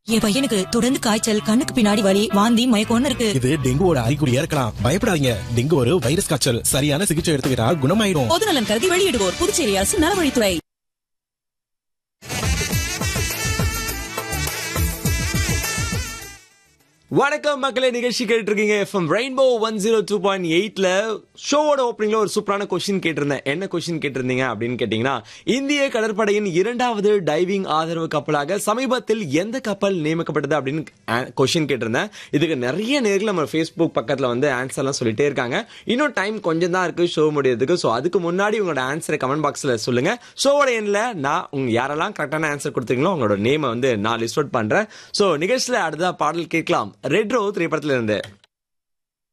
என் பையனுக்கு தொடர்ந்து காய்ச்சல் கண்ணுக்கு பின்னாடி வலி வாந்தி மயக்கம்னு இருக்கு இது டெங்குவோட அறிகுறியா இருக்கலாம் பயப்படாதீங்க டெங்கு ஒரு வைரஸ் காய்ச்சல் சரியான சிகிச்சை எடுத்துக்கிட்டா குணமாயிடும் பொதுநலன் கருதி வெளியிடுவோர் புதுச்சேரி அரசு நலவழித்துறை வணக்கம் மக்களே நிகழ்ச்சி கேட்டு இருக்கீங்க FM Rainbow one zero two point எயிட்ல ஷோவோட ஓப்பனிங்ல ஒரு சூப்பரான கொஸ்டின் கேட்டிருந்தேன் என்ன கொஸ்டின் கேட்டிருந்தீங்க அப்படின்னு கேட்டீங்கன்னா இந்திய கடற்படையின் இரண்டாவது டைவிங் ஆதரவு கப்பலாக சமீபத்தில் எந்த கப்பல் நியமிக்கப்பட்டது அப்படின்னு கொஸ்டின் கேட்டிருந்தேன் இதுக்கு நிறைய நேரில் நம்ம ஃபேஸ்புக் பக்கத்துல வந்து ஆன்சர்லாம் சொல்லிட்டே இருக்காங்க இன்னும் டைம் கொஞ்சம் தான் இருக்கு ஷோ முடியறதுக்கு ஸோ அதுக்கு முன்னாடி உங்களோட ஆன்சரை கமெண்ட் பாக்ஸ்ல சொல்லுங்க ஷோவோட எண்ணில் நான் உங்க யாரெல்லாம் கரெக்டான ஆன்சர் கொடுத்தீங்களோ உங்களோட நேமை வந்து நான் லிஸ்ட் அவுட் பண்றேன் ஸோ நிகழ்ச்சியில் அடுத்த பாடல் கேட்கலாம் ரெட் ரோ திரைப்படத்துல இருந்து